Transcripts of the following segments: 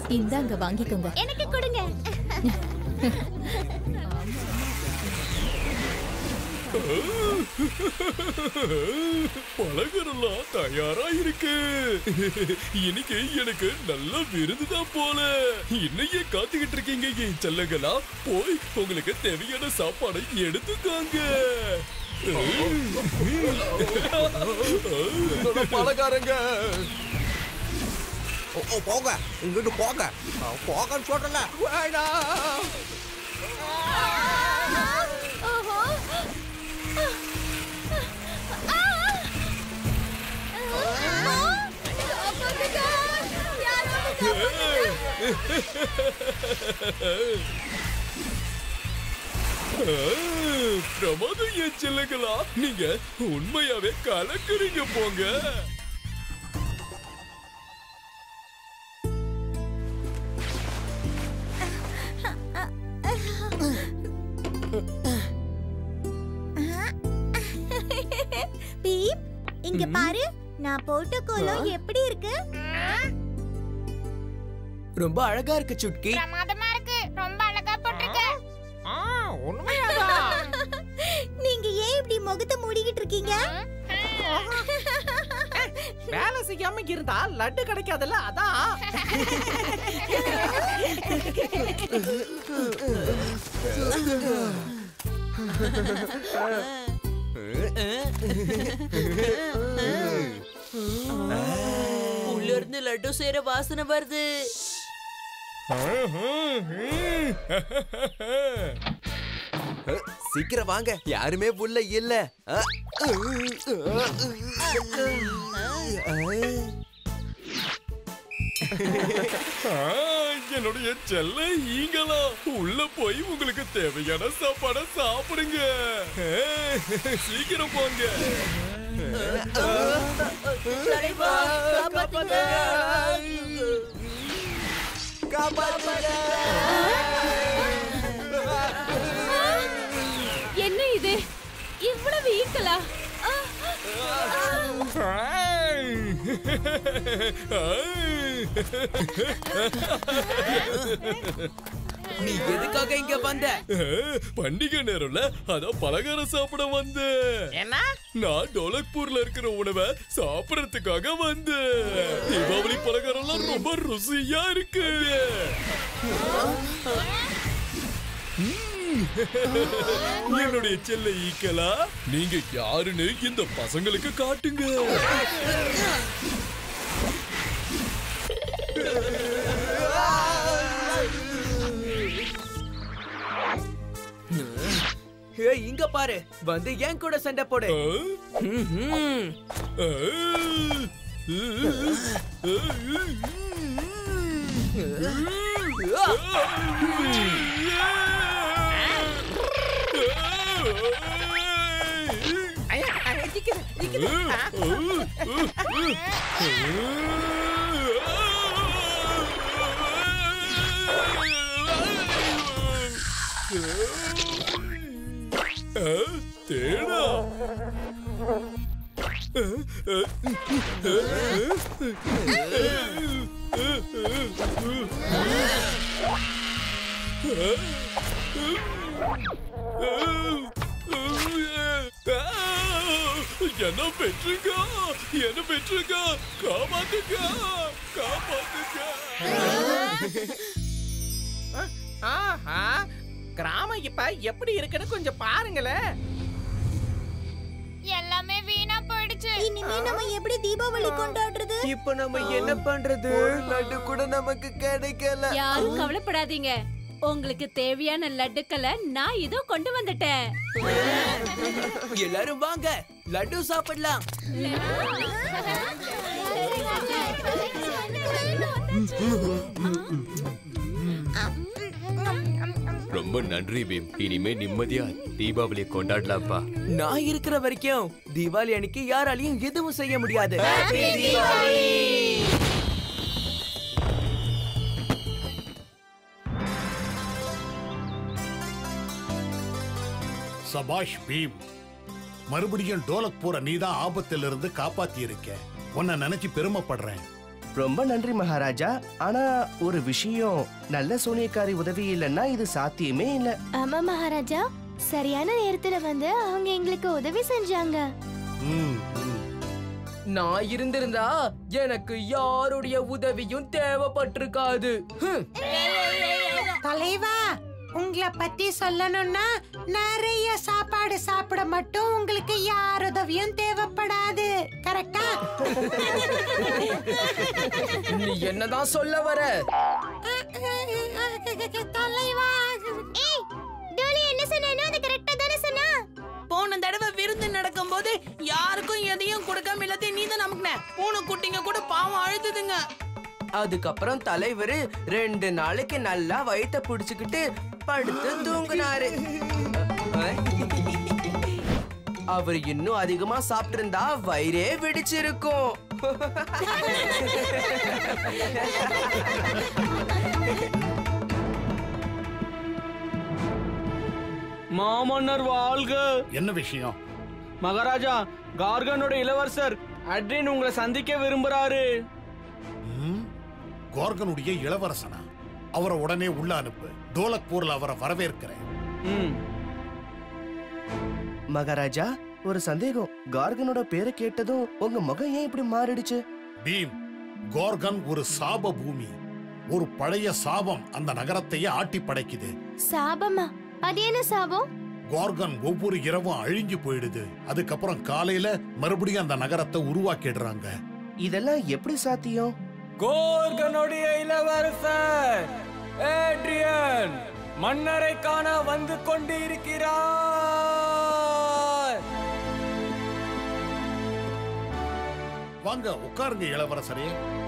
இந்தாங்க வாங்கிக்கோங்க எனக்கு கொடுங்க பலகரெல்லாம் தயாரா இருக்கு இன்னைக்கு எனக்கு நல்ல விருதுதான் போல இன்னையே காத்துக்கிட்டு இருக்கீங்க என் செல்லங்களா போய் உங்களுக்கு தேவையான சாப்பாடை எடுத்துக்காங்க பலகாரங்க ஓ, ஓ, போங்க இங்கிட்டு போங்க போகன்னு சொல்றல வேணாம் ஓஹோ பிரமாதம் என் செல்லங்களா நீங்க உண்மையாவே கலக்குறீங்க போங்க பீப் இங்க பாரு நான் போட்ட கோலம் எப்படி இருக்கு ரொம்ப அழகா இருக்கு சுட்கி பிரமாதமா இருக்கு ரொம்ப அழகா போட்டிருக்க நீங்க ஏன் இப்படி முகத்தை மூடிக்கிட்டு இருக்கீங்க வேலை செய்யாம இருந்தா லட்டு கிடைக்காதுல்ல அதான் உள்ள இருந்து லட்டு செய்யற வாசனை வருது சீக்கிரம் வாங்க யாருமே உள்ள இல்ல அ, ஆ, என்னுடைய செல்ல ஈங்களா உள்ள போய் உங்களுக்கு தேவையான சாப்பாட சாப்பிடுங்க ஆ, சீக்கிரம் போங்க தலைவா, காப்பாத்துங்க. என்ன இது இவ்வளவு ஈக்கலா நீ எதுக்காக இங்க வந்த பண்டிகை நேரம்ல அதான் பலகாரம் சாப்பிட வந்து என்ன நான் டோலக்பூர்ல இருக்கிற உணவை சாப்பிடறதுக்காக வந்து தீபாவளி பலகாரம்லாம் ரொம்ப ருசியா இருக்கு ம். என்னுடைய செல்ல ஈக்கலா நீங்க யாருன்னு இந்த பசங்களுக்கு காட்டுங்க ஏய், இங்க பாரு வந்து என் கூட சண்டை போடு ஆ? ம்ஹும். ஆ? ஐயா, ஐயா, நிக்குது, நிக்குது. தேடா என்ன பெற்றுங்க என்ன பெற்றுங்க காப்பாத்துங்க காப்பாத்துங்க ஆஹா கிராமம் இப்ப எப்படி இருக்குன்னு கொஞ்சம் பாருங்களேன் எல்லாமே வீணா போயிடுச்சு இனிமே நம்ம எப்படி தீபாவளி கொண்டாடுறது இப்ப நம்ம என்ன பண்றது லட்டு கூட நமக்கு கிடைக்கல யாரும் கவலைப்படாதீங்க உங்களுக்கு தேவையான லட்டுக்களை நான் இதோ கொண்டு வந்துட்டேன் எல்லாரும் வாங்க லட்டு சாப்பிடலாம் ரொம்ப நன்றி பீம் இனிமே நிம்மதியா தீபாவளியை கொண்டாடலாம்ப்பா நான் இருக்கிற வரைக்கும் தீபாவளி அன்னைக்கு யாராலையும் எதுவும் செய்ய முடியாது சபாஷ் பீம் மறுபடியும் டோலக்பூரை நீதான் ஆபத்திலிருந்து காப்பாத்தி இருக்க உன்னை நினைச்சு பெருமைப்படுறேன் ரொம்ப நன்றி மகாராஜா ஆனா ஒரு விஷயம் நல்ல சூனியக்காரி உதவி இல்லைன்னா இது சாத்தியமே இல்ல ஆமா மகாராஜா சரியான நேரத்துல வந்து அவங்க எங்களுக்கு உதவி செஞ்சாங்க ம், ம். நான் இருந்திருந்தா எனக்கு யாருடைய உதவியும் தேவைப்பட்டிருக்காது ஹம். தலைவா உங்களை பத்தி சொல்லணும்னா நிறைய சாப்பாடு சாப்பிட மட்டும் உங்களுக்கு யார் உதவியும் தேவைப்படாது கரெக்டா நீ என்னதான் சொல்ல வர தலைவா ஏய் டோலி என்ன சொன்னானோ அது கரெக்ட்டா தானே சொன்னா போன தடவை விருந்து நடக்கும்போது யாருக்கும் எதையும் கொடுக்காம எல்லாத்தையும் நீ தான் நமக்குன பூனை குட்டிங்க கூட பாவம் அழுதுதுங்க அதுக்கப்புறம் தலைவர் ரெண்டு நாளைக்கு நல்லா வயித்த புடிச்சுக்கிட்டு படுத்து தூங்குனாரு அவர் இன்னும் அதிகமா சாப்பிட்டு இருந்தா வயிறே வெடிச்சிருக்கும் மாமன்னர் வாழ்க என்ன விஷயம் மகாராஜா கார்கனோட இளவரசர் அட்ரின் உங்களை சந்திக்க விரும்புறாரு ம்? கோர்கனுடைய இளவரசனா அவரை உடனே உள்ள அனுப்பு தோலக்பூர்ல அவரை வரவேற்கிறேன் ம் மகாராஜா ஒரு சந்தேகம் கார்கனோட பேரை கேட்டதும் உங்க முகம் ஏன் இப்படி மாறிடுச்சு பீம் கோர்கன் ஒரு சாப பூமி ஒரு பழைய சாபம் அந்த நகரத்தையே ஆட்டி படைக்குது சாபமா அது என்ன சாபம் கோர்கன் ஒவ்வொரு இரவும் அழிஞ்சு போயிடுது அதுக்கப்புறம் காலையில மறுபடியும் அந்த நகரத்தை உருவாக்கிடுறாங்க இதெல்லாம் எப்படி சாத்தியம் கோர்கனுடைய இளவரசர் ஏட்ரியன் மன்னரை காண வந்து கொண்டிருக்கிறார் வாங்க உட்காருங்க இளவரசரே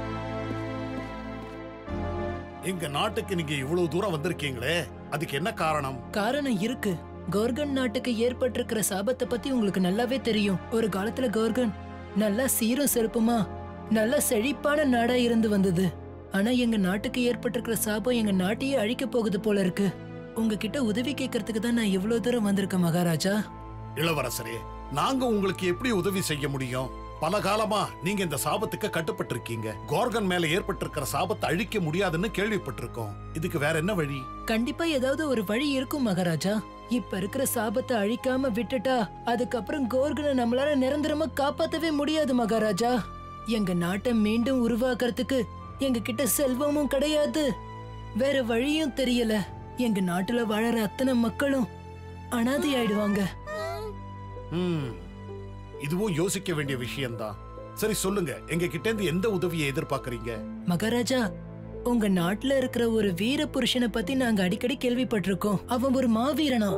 எங்க நாட்டுக்கு நீங்க இவ்வளவு தூரம் வந்திருக்கீங்களே அதுக்கு என்ன காரணம் காரணம் இருக்கு கோர்கன் நாட்டுக்கு ஏற்பட்டிருக்கிற சாபத்தை பத்தி உங்களுக்கு நல்லாவே தெரியும் ஒரு காலத்துல கோர்கன் நல்லா சீரும் செருப்புமா நல்லா செழிப்பான நாடா இருந்து வந்தது ஆனா எங்க நாட்டுக்கு ஏற்பட்டிருக்கிற சாபம் எங்க நாட்டையே அழிக்க போகுது போல இருக்கு உங்ககிட்ட உதவி கேட்கறதுக்கு தான் நான் இவ்வளவு தூரம் வந்திருக்கேன் மகாராஜா இளவரசரே நாங்க உங்களுக்கு எப்படி உதவி செய்ய முடியும் பல காலமா நீங்க இந்த சாபத்துக்கு கட்டுப்பட்டிருக்கீங்க கோர்கன் மேல ஏற்பட்டிருக்கிற சாபத்தை அழிக்க முடியாதுன்னு கேள்விப்பட்டிருக்கோம் இதுக்கு வேற என்ன வழி கண்டிப்பா ஏதாவது ஒரு வழி இருக்கும் மகாராஜா இப்ப இருக்கிற சாபத்தை அழிக்காம விட்டுட்டா அதுக்கப்புறம் கோர்கனை நம்மளால நிரந்தரமா காப்பாத்தவே முடியாது மகாராஜா எங்க நாட்டை மீண்டும் உருவாக்குறதுக்கு எங்க கிட்ட செல்வமும் கிடையாது வேற வழியும் தெரியல எங்க நாட்டுல வாழற அத்தனை மக்களும் அனாதை ஆயிடுவாங்க ம், இதுவும் யோசிக்க வேண்டிய விஷயம்தான் சரி சொல்லுங்க எங்க கிட்ட இருந்து எந்த உதவியை எதிர்பார்க்கறீங்க மகாராஜா உங்க நாட்டுல இருக்கிற ஒரு வீர புருஷனை பத்தி நாங்க அடிக்கடி கேள்விப்பட்டிருக்கோம் அவன் ஒரு மாவீரனா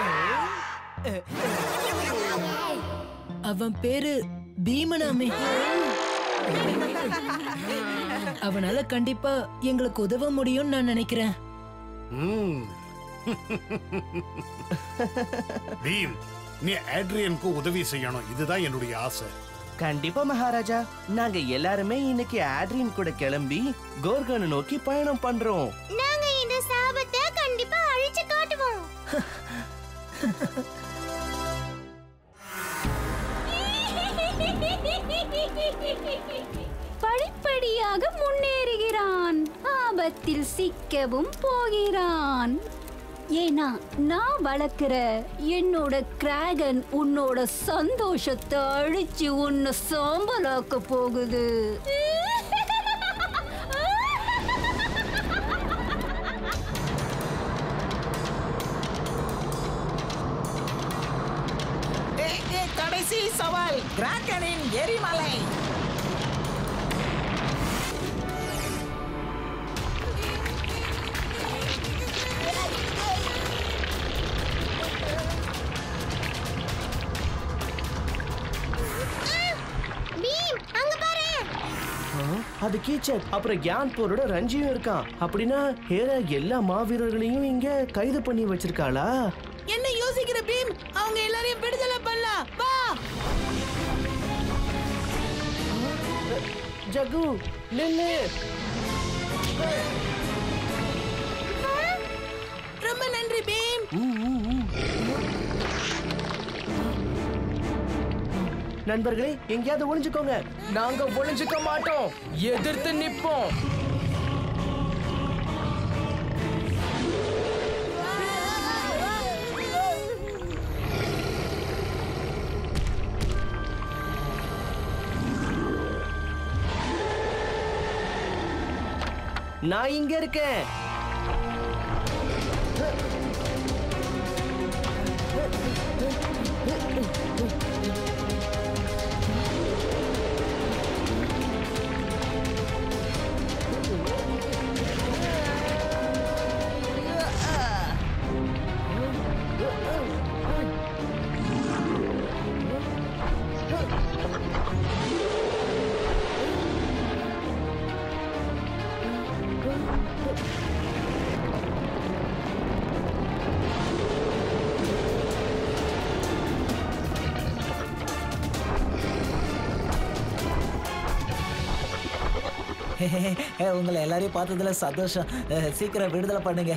அவன் பேரு பீமனாமே அவனால கண்டிப்பா எங்களுக்கு உதவ முடியும்னு நான் நினைக்கிறேன் ம். பீம் நீ ஆட்ரியனுக்கு உதவி செய்யணும் இதுதான் என்னுடைய ஆசை கண்டிப்பா மகாராஜா நாங்க எல்லாருமே இன்னைக்கு ஆட்ரின் கூட கிளம்பி கோர்கனை நோக்கி பயணம் பண்றோம் நாங்க இந்த சாபத்தை கண்டிப்பா அழிச்சு காட்டுவோம் படிப்படியாக முன்னேறுகிறான் ஆபத்தில் சிக்கவும் போகிறான் ஏன்னா நான் வளர்க்கிற என்னோட கிராகன் உன்னோட சந்தோஷத்தை அழிச்சு உன்னை சாம்பலாக்க போகுது ஏய், ஏய், கடைசி சவால் கிராக்கனின் எரிமலை பீம் அங்க பாரு ஆ, அது கீச்சக் அப்புறம் கியான்பூரோட ரஞ்சியும் இருக்கான் அப்படின்னா ஹேரா எல்லா மாவீரர்களையும் இங்க கைது பண்ணி வச்சிருக்காளா என்ன யோசிக்கிற பீம் அவங்க எல்லாரையும் விடுதலை பண்ணலாம் வா ஜகு நில்லு ரொம்ப நன்றி பீம் நண்பர்களே எங்கேயாவது ஒளிஞ்சுக்கோங்க நாங்க ஒளிஞ்சுக்க மாட்டோம் எதிர்த்து நிப்போம் நான் இங்க இருக்கேன் உங்களை எல்லாரையும் பார்த்ததுல சந்தோஷம் அஹ், சீக்கிரம் விடுதலை பண்ணுங்க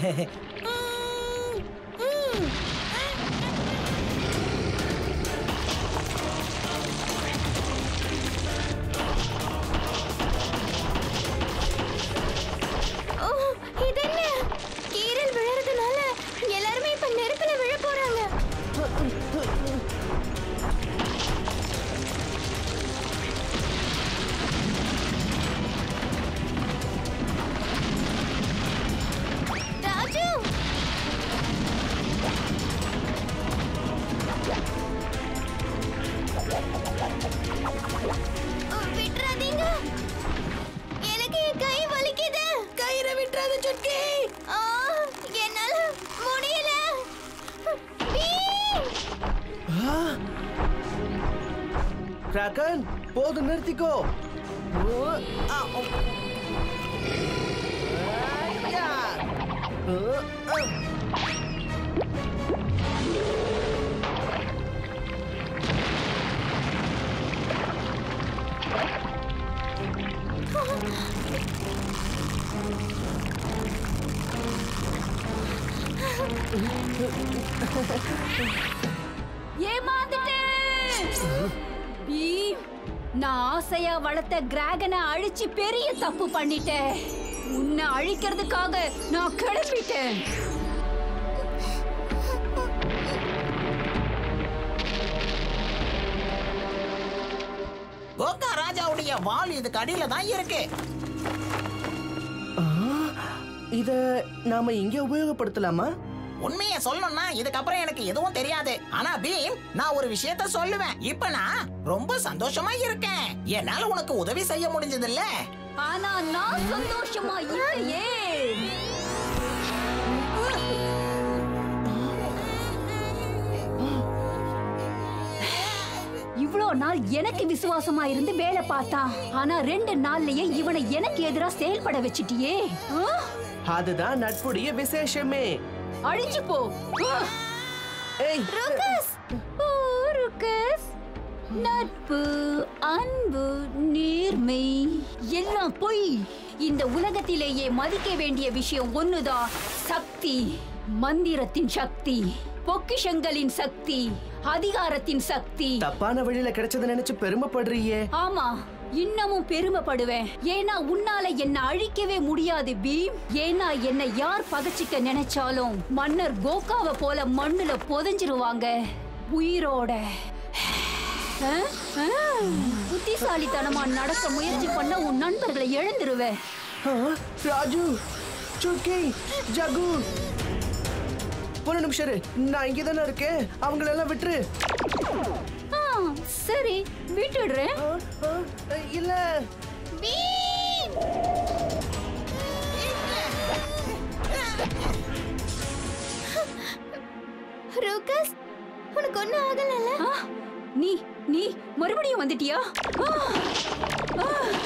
ஓ இது என்ன கீரல் விழறதுனால எல்லாருமே இப்ப நெருப்புல விழ போறாங்க ராஜு விட்டுறாதீங்க எனக்கு என் கை வலிக்குது கயிறை விட்டுறாத சுட்கி ஆ, என்னால முடியல கிராக்கன் போதும் நிறுத்திக்கோ ஓ, ஆ, ஓ. ஐயா. ஓ, ஆ. ஏமாந்துட்டேன் பீம், நான் ஆசையா வளர்த்த டிராகனை அழிச்சு பெரிய தப்பு பண்ணிட்டேன் உன்னை அழிக்கிறதுக்காக நான் கிளம்பிட்டேன் கோகா ராஜாவுடைய வால் இதுக்கு அடியில தான் இருக்கு ஆ, இத நாம இங்க உபயோகப்படுத்தலாமா உண்மையை சொல்லணும்னா இதுக்கப்புறம் எனக்கு எதுவும் தெரியாது ஆனா பீம் நான் ஒரு விஷயத்த சொல்லுவேன் இப்ப நான் ரொம்ப சந்தோஷமா இருக்கேன் என்னால உனக்கு உதவி செய்ய முடிஞ்சது இல்ல ஆனா நான் சந்தோஷமா இல்லையே இவ்ளோ நாள் எனக்கு விசுவாசமா இருந்து வேலை பார்த்தான் ஆனா ரெண்டு நாள்லயே இவனை எனக்கு எதிரா செயல்பட வச்சிட்டியே ஆ? அதுதான் நட்புடைய விசேஷமே அழிஞ்சு போ ஆ! ஏய் ருக்கஸ் ஓ ருக்கஸ் நட்பு அன்பு நேர்மை எல்லாம் பொய் இந்த உலகத்திலேயே மதிக்க வேண்டிய விஷயம் ஒண்ணுதான் சக்தி மந்திரத்தின் சக்தி பொக்கிஷங்களின் சக்தி அதிகாரத்தின் சக்தி தப்பான வழியில கிடைச்சத நினைச்சு பெருமைப்படுறியே ஆமா இன்னமும் பெருமைப்படுவேன் ஏன்னா உன்னால என்ன அழிக்கவே முடியாது பீம் ஏன்னா என்ன யார் பகச்சிக்க நினைச்சாலும் மன்னர் கோகாவை போல மண்ணுல புதைஞ்சிருவாங்க உயிரோட ஆ? ஆ. புத்திசாலித்தனமா நடக்க முயற்சி பண்ண உன் நண்பர்களை இழந்துருவ ஆ, ராஜு சுக்கி ஜகு ஒரு நிமிஷம் இரு. நான் இங்க தானே இருக்கேன் அவங்களெல்லாம் விட்டுரு ஆ, சரி விட்டுடுறேன் ஆ, இல்ல ருக்கஸ் உனக்கு ஒண்ணும் ஆகலல்ல ஆ, நீ நீ மறுபடியும் வந்துட்டியா ஆ, ஆ.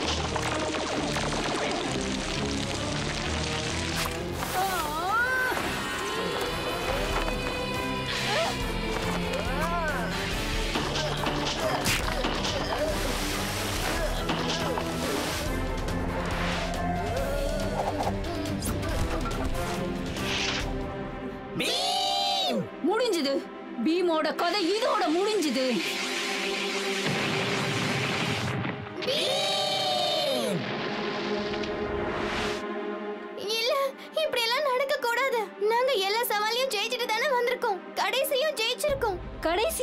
பீம் முடிஞ்சது பீமோட கதை இதோட முடிஞ்சது பீம்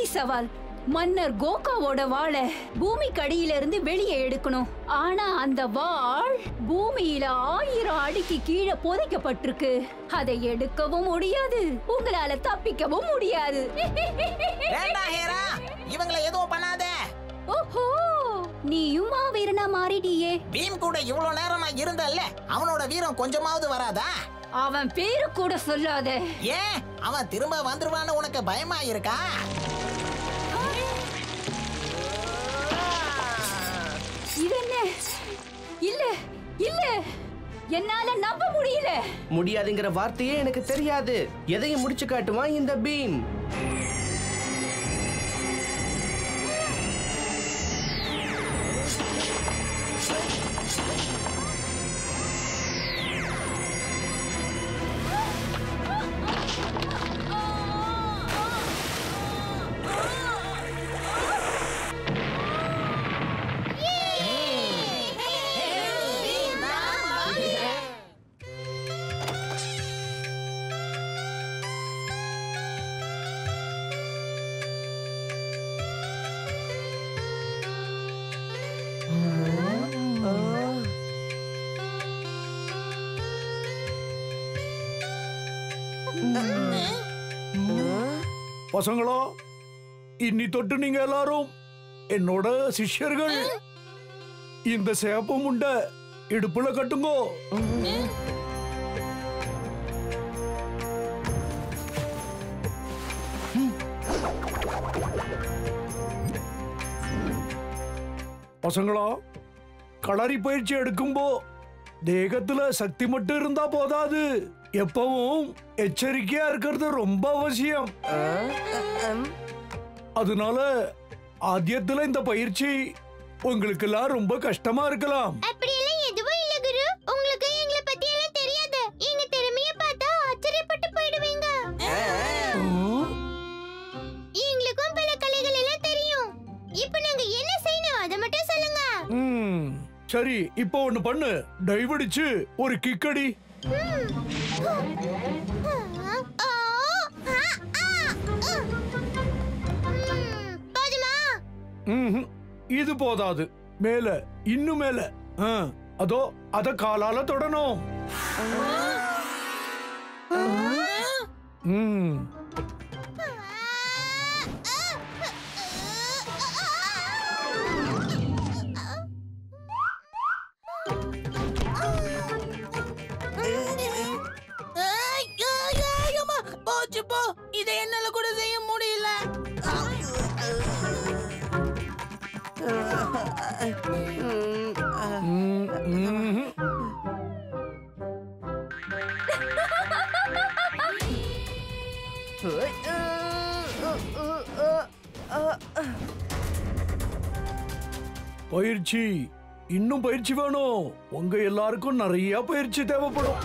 கடைசி சவால் மன்னர் கோகாவோட வாளை பூமிக்கு அடியில இருந்து வெளியே எடுக்கணும் ஆனா அந்த வாள் பூமியில ஆயிரம் அடிக்கு கீழே புதைக்கப்பட்டிருக்கு அதை எடுக்கவும் முடியாது உங்களால தப்பிக்கவும் முடியாது வேண்டாம் ஹேரா இவங்கள எதுவும் பண்ணாத ஓஹோ நீயும் மாவீரனா மாறிட்டியே பீம் கூட இவ்வளவு நேரம் நான் இருந்தல்ல அவனோட வீரம் கொஞ்சமாவது வராதா அவன் பேரு கூட சொல்லாத ஏன் அவன் திரும்ப வந்துருவான்னு உனக்கு பயமா இருக்கா இது என்ன இல்ல இல்ல என்னால நம்ப முடியல முடியாதுங்கிற வார்த்தையே எனக்கு தெரியாது எதையும் முடிச்சு காட்டுவான் இந்த பீம் பசங்களா இன்னி தொட்டு நீங்க எல்லாரும் என்னோட சிஷ்யர்கள் இந்த சேப்ப முண்டை இடுப்புல கட்டுங்கோ பசங்களா களரி பயிற்சி எடுக்கும்போ தேகத்துல சக்தி மட்டும் இருந்தா போதாது எப்பவும் எச்சரிக்கையா இருக்கிறது ரொம்ப அவசியம் அதனால ஆத்தியத்துல இந்த பயிற்சி உங்களுக்கு எல்லாம் ரொம்ப கஷ்டமா இருக்கலாம் அப்படியெல்லாம் எதுவும் இல்ல குரு உங்களுக்கு எங்களை பத்தி எல்லாம் தெரியாது எங்க திறமைய பார்த்தா ஆச்சரியப்பட்டு போயிடுவீங்க எங்களுக்கும் பல கலைகள் எல்லாம் தெரியும் இப்போ நாங்க என்ன செய்யணும் அதை மட்டும் சொல்லுங்க ம், சரி இப்போ ஒண்ணு பண்ணு டைவடிச்சு ஒரு கிக்கடி போதுமா ம்ஹும். இது போதாது மேல இன்னும் மேல ஆ, அதோ அத காலால தொடணும் ம் போச்சு போ இதை என்னால கூட செய்ய முடியல ம், ம்ஹும். பயிற்சி இன்னும் பயிற்சி வேணும் உங்க எல்லாருக்கும் நிறைய பயிற்சி தேவைப்படும்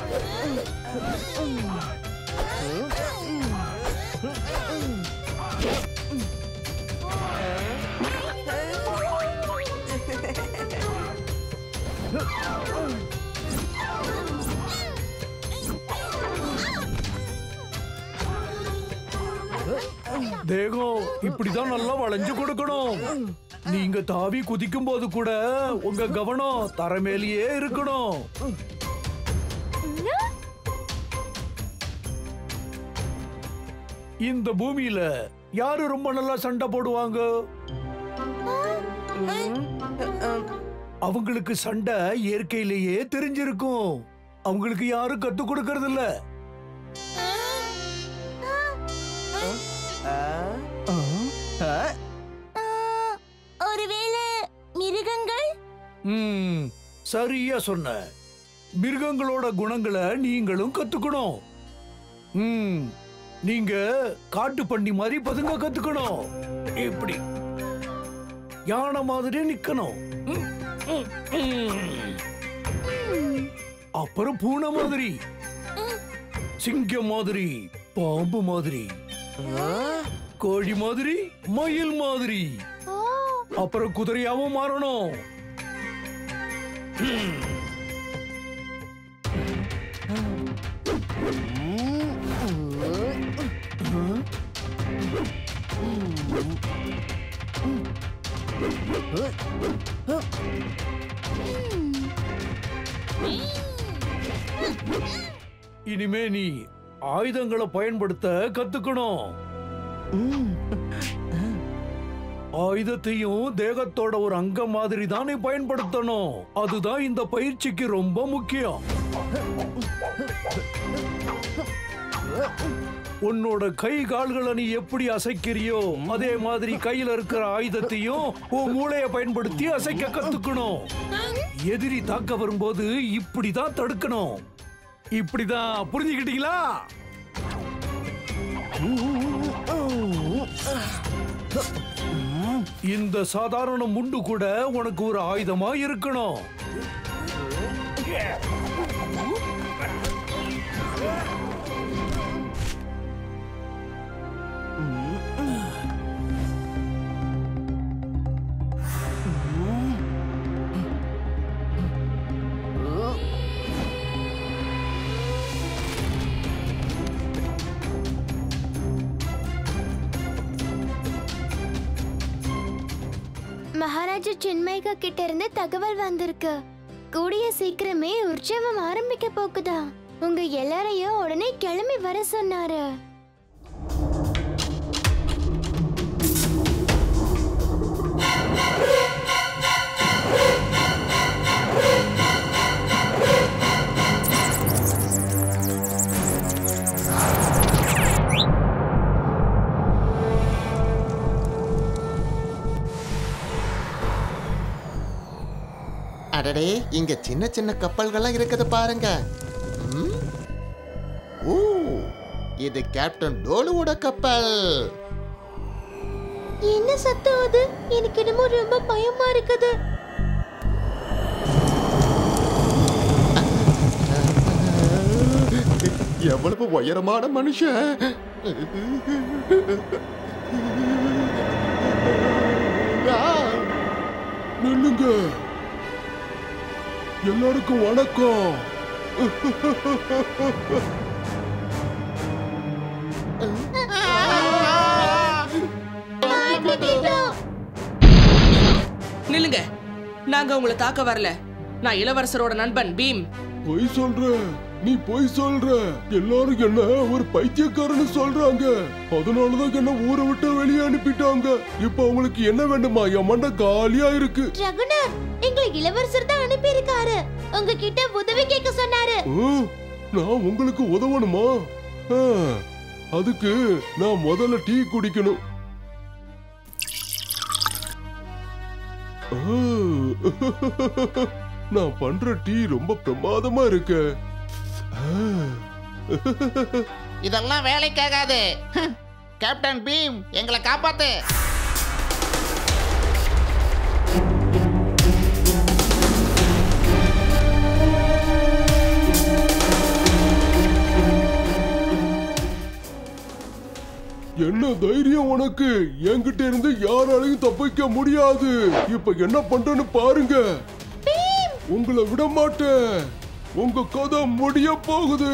தேகம் இப்படிதான் நல்லா வளைஞ்சு கொடுக்கணும் நீங்க தாவி குதிக்கும் போது கூட உங்க கவனம் தரை மேலேயே இருக்கணும் இந்த பூமியில யாரு ரொம்ப நல்லா சண்டை போடுவாங்க அவங்களுக்கு சண்டை இயற்கையிலேயே தெரிஞ்சிருக்கும் அவங்களுக்கு யாரும் கத்து கொடுக்கறது இல்ல ஒருவேளை மிருகங்கள் ம், சரியா சொன்ன மிருகங்களோட குணங்களை நீங்களும் கத்துக்கணும் ம், நீங்க காட்டு பண்ணி மாதிரி பதுங்க கத்துக்கணும் இப்படி யானை மாதிரி நிக்கணும் ம், ம், ம். அப்புறம் பூனை மாதிரி சிங்கம் மாதிரி பாம்பு மாதிரி கோழி மாதிரி மயில் மாதிரி அப்புறம் குதிரையாவும் மாறணும் இனிமே நீ ஆயுதங்களை பயன்படுத்த கத்துக்கணும் ஆயுதத்தையும் தேகத்தோட ஒரு அங்கம் மாதிரி தான் நீ பயன்படுத்தணும் அதுதான் இந்த பயிற்சிக்கு ரொம்ப முக்கியம் உன்னோட கை கால்களை நீ எப்படி அசைக்கிறியோ அதே மாதிரி கையில இருக்கிற ஆயுதத்தையும் உன் மூளைய பயன்படுத்தி அசைக்க கத்துக்கணும் எதிரி தாக்க வரும்போது இப்படிதான் தடுக்கணும் இப்படிதான் புரிஞ்சுக்கிட்டீங்களா இந்த சாதாரண முண்டு கூட உனக்கு ஒரு ஆயுதமா இருக்கணும் மகாராஜா சின்மயிகா கிட்ட இருந்து தகவல் வந்திருக்கு கூடிய சீக்கிரமே உற்சவம் ஆரம்பிக்க போகுதா உங்க எல்லாரையும் உடனே கிளம்பி வர சொன்னாரு அடடே இங்க சின்ன சின்ன கப்பல்கள்லாம் இருக்குது பாருங்க ம்? ஓ இது கேப்டன் டோலுவோட கப்பல் என்ன சத்தம் அது எனக்கு என்னமோ ரொம்ப பயமா இருக்குது எவ்வளவு உயரமான மனுஷன் நில்லுங்க எல்லாருக்கும் வணக்கம் நில்லுங்க நாங்க உங்களை தாக்க வரல நான் இளவரசரோட நண்பன் பீம் பொய் சொல்ற நீ பொய் சொல்ற எல்லாரும் என்ன ஒரு பைத்தியக்காரன்னு சொல்றாங்க அதனாலதான் என்ன ஊரை விட்டு வெளியே அனுப்பிட்டாங்க இப்ப அவங்களுக்கு என்ன வேண்டுமா என் மண்டை காலியா இருக்கு ரகுநாத் எங்களை இளவரசர் தான் அனுப்பி இருக்காரு உங்ககிட்ட உதவி கேட்க சொன்னாரு ஆ, நான் உங்களுக்கு உதவணுமா ஆ, அதுக்கு நான் முதல்ல டீ குடிக்கணும் ஆ, நான் பண்ற டீ ரொம்ப பிரமாதமா இருக்கு இதெல்லாம் வேலைக்காகாது ஹம். கேப்டன் பீம் எங்களை காப்பாத்து என்ன தைரியம் உனக்கு என்கிட்ட இருந்து யாராலையும் தப்பிக்க முடியாது இப்ப என்ன பண்றேன்னு பாருங்க உங்களை விட மாட்டேன் உங்க கதை முடிய போகுது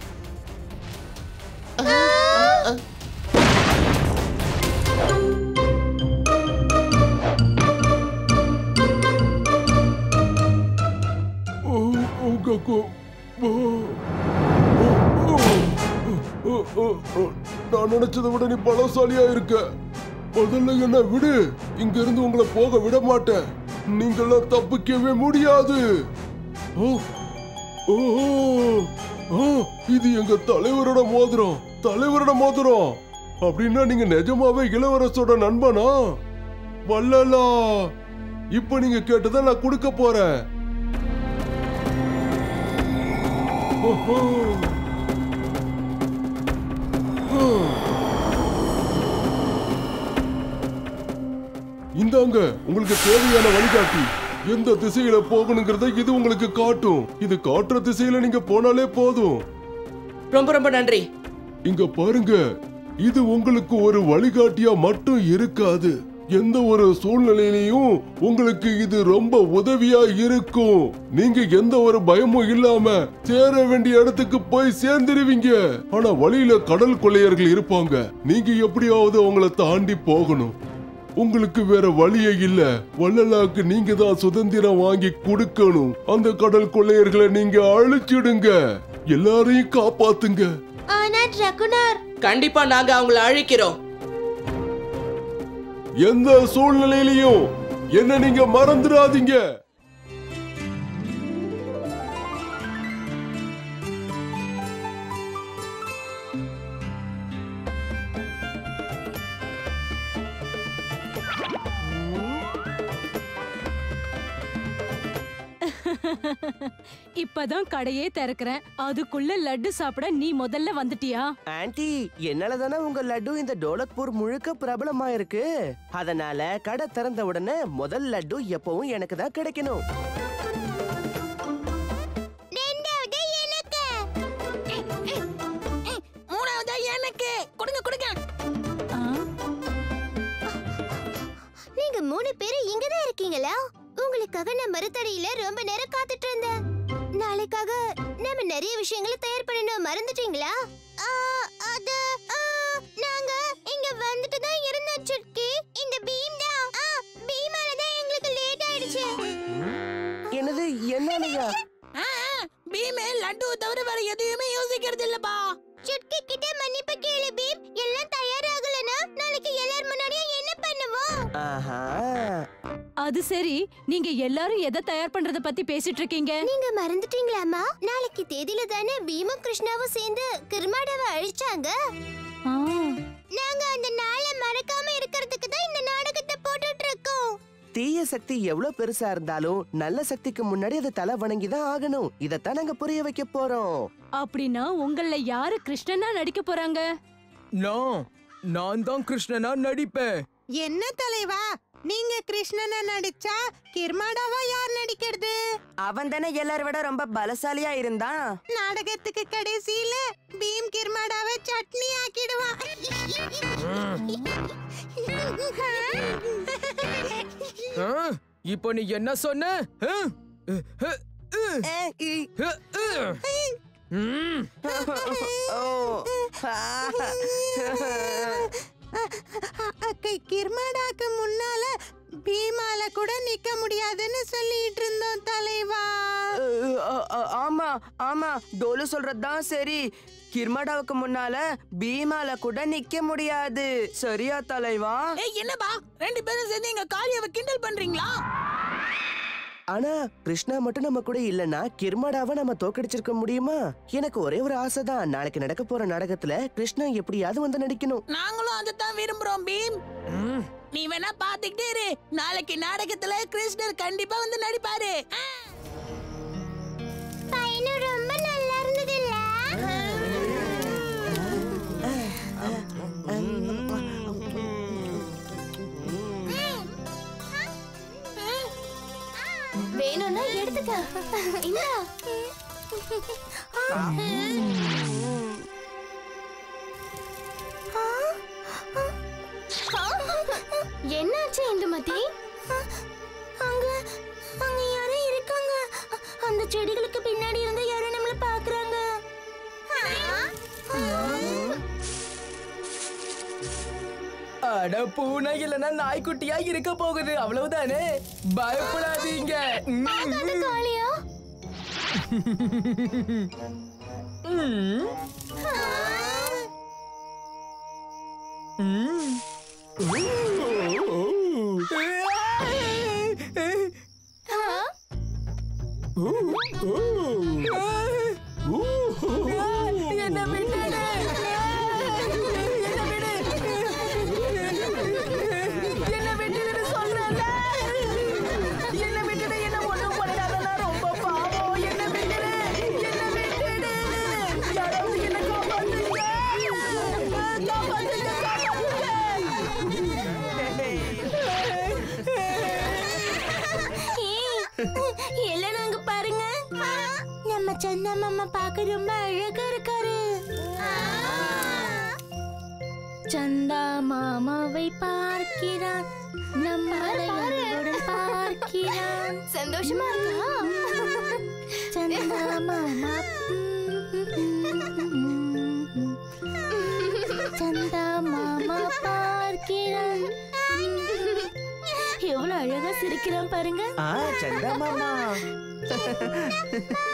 உ- உங்க கு- உ- உ- உ- உ- நான் நினைச்சதை விட நீ பலசாலியா இருக்க முதல்ல என்ன விடு இங்க இருந்து உங்களை போக விட மாட்டேன் நீங்களாம் தப்பிக்கவே முடியாது ஓ, ஓ, ஓ, இது எங்க தலைவரோட மோதிரம் தலைவரோட மோதிரம் அப்படின்னா நீங்க நிஜமாவே இளவரசோட நண்பனா வல்லலா இப்ப நீங்க கேட்டதை நான் கொடுக்க போறேன் ஓஹோ இந்தாங்க உங்களுக்கு தேவையான வழிகாட்டி எந்த திசையில போகணுங்கிறத இது உங்களுக்கு காட்டும் இது காட்டுற திசையில நீங்க போனாலே போதும் ரொம்ப ரொம்ப நன்றி இங்க பாருங்க இது உங்களுக்கு ஒரு வழிகாட்டியா மட்டும் இருக்காது எந்த ஒரு சூழ்நிலையிலையும் உங்களுக்கு இது ரொம்ப உதவியா இருக்கும் நீங்க எந்த ஒரு பயமும் இல்லாம சேர வேண்டிய இடத்துக்கு போய் சேர்ந்துருவீங்க ஆனா வழியில கடல் கொள்ளையர்கள் இருப்பாங்க நீங்க எப்படியாவது அவங்கள தாண்டி போகணும் உங்களுக்கு வேற வழியே இல்ல வள்ளலாக்கு நீங்க தான் சுதந்திரம் வாங்கி கொடுக்கணும் அந்த கடல் கொள்ளையர்களை நீங்க அழிச்சிடுங்க எல்லாரையும் காப்பாத்துங்க ஆனா ரகுனார் கண்டிப்பா நாங்க அவங்கள அழிக்கிறோம் எந்த சூழ்நிலையிலையும் என்ன நீங்க மறந்துடாதீங்க இப்பதான் கடையே திறக்கிறேன் அதுக்குள்ள லட்டு சாப்பிட நீ முதல்ல வந்துட்டியா ஆன்ட்டி என்னால தானே உங்க லட்டு இந்த டோலக்பூர் முழுக்க பிரபலமா இருக்கு அதனால கடை திறந்த உடனே முதல் லட்டு எப்பவும் எனக்கு தான் கிடைக்கணும் மூணாவதா எனக்கு கொடுங்க கொடுங்க நீங்க மூணு பேரும் இங்கதான் இருக்கீங்களா உங்களுக்காக நான் மருத்தடியில ரொம்ப நேரம் காத்துட்டு இருந்தேன் நாளைக்காக நாம நிறைய விஷயங்களை தயார் பண்ணணும் மறந்துட்டீங்களா ஆ, அது ஆ, நாங்க இங்க வந்துட்டு தான் இருந்தோம் சுட்கி இந்த பீம் தான் ஆ, பீமால தான் எங்களுக்கு லேட் ஆயிடுச்சு என்னது என்னாலயா பீமே லட்டு தவிர வேற எதையுமே யோசிக்கிறது இல்லப்பா சுட்கி கிட்ட மன்னிப்பு கேளு பீம் எல்லாம் தயாராகலனா நாளைக்கு எல்லார் முன்னாடியும் என்ன பண்ணுவோம் ஆஹா அது சரி நீங்க எல்லாரும் எதை தயார் பண்றத பத்தி பேசிட்டு இருக்கீங்க நீங்க மறந்துட்டீங்களாமா நாளைக்கு தேதியில தானே பீமும் கிருஷ்ணாவும் சேர்ந்து கிருமாடாவை அழிச்சாங்க நாங்க அந்த நாளை மறக்காம இருக்கிறதுக்கு தான் இந்த நாடகத்தை போட்டுட்டு இருக்கோம் தீய சக்தி எவ்வளவு பெருசா இருந்தாலும் நல்ல சக்திக்கு முன்னாடி அதை தலை வணங்கி தான் ஆகணும் இதத்தான் நாங்க புரிய வைக்க போறோம் அப்படின்னா உங்கள யாரு கிருஷ்ணனா நடிக்க போறாங்க நான் நான் தான் கிருஷ்ணனா நடிப்பேன் என்ன தலைவா நீங்க கிருஷ்ணனை நடிச்சா கிர்மாடாவா யார் நடிக்கிறது அவன் தானே எல்லாரை விட ரொம்ப பலசாலியா இருந்தான் நாடகத்துக்கு கடைசியில பீம் கிர்மாடாவை சட்னி ஆக்கிடுவான் ஆ, இப்போ நீ என்ன சொன்ன ஆ? அ, அ, அ. அ, அ. ம். அக்கை கிர்மாடாக்கு முன்னால பீமால கூட நிக்க முடியாதுன்னு சொல்லிட்டு இருந்தோம் தலைவா அ, அ, அ, ஆமா ஆமா டோலு சொல்றதுதான் சரி கிர்மாடாவுக்கு முன்னால பீமால கூட நிக்க முடியாது சரியா தலைவா ஏய் என்னப்பா ரெண்டு பேரும் சேர்ந்து எங்க காளியாவை கிண்டல் பண்றீங்களா ஆனா கிருஷ்ணா மட்டும் நம்ம கூட இல்லனா கிர்மடாவை நம்ம தோக்கடிச்சிருக்க முடியுமா எனக்கு ஒரே ஒரு ஆசை தான் நாளைக்கு நடக்க போற நாடகத்துல கிருஷ்ணா எப்படியாவது வந்து நடிக்கணும் நாங்களும் அதைத்தான் விரும்புறோம் பீம் நீ வேணா பாத்துக்கிட்டே இரு நாளைக்கு நாடகத்துல கிருஷ்ணர் கண்டிப்பா வந்து நடிப்பாரு ஆ. பையனும் ரொம்ப நல்லா இருந்தது இல்ல வேணும்னா எடுத்துக்க இந்தா என்னாச்சு இந்துமதி அங்க அங்க யாரோ இருக்காங்க அந்த செடிகளுக்கு பின்னாடி இருந்து யாரோ நம்மள பாக்குறாங்க அட பூனை இல்லனா நாய்க்குட்டியா இருக்க போகுது அவ்வளவுதானே பயப்படாதீங்க ம். காளியா ம். ம். என்ன விட்டுடு என்ன விட்டுடுன்னு சொல்றேன்ல என்ன விட்டுடு என்ன ஒண்ணும் பண்ணாதனா ரொம்ப பாவம் என்ன விட்டுடு என்ன விட்டுடு யாராவது என்ன காப்பாத்துங்க காப்பாத்துங்க எல்லாம் நாங்க பாருங்க நம்ம சந்தா மாமா பார்க்க ரொம்ப அழகா இருக்காரு சந்தா மாமாவை பார்க்கிறான் நம்மளை அன்புடன் பார்க்கிறான் சந்தோஷமா இருக்கா சந்தா மாமா சந்தா மாமா பார்க்கிறான் எவ்வளவு அழகா சிரிக்கிறான் பாருங்க ஆ சந்தா மாமா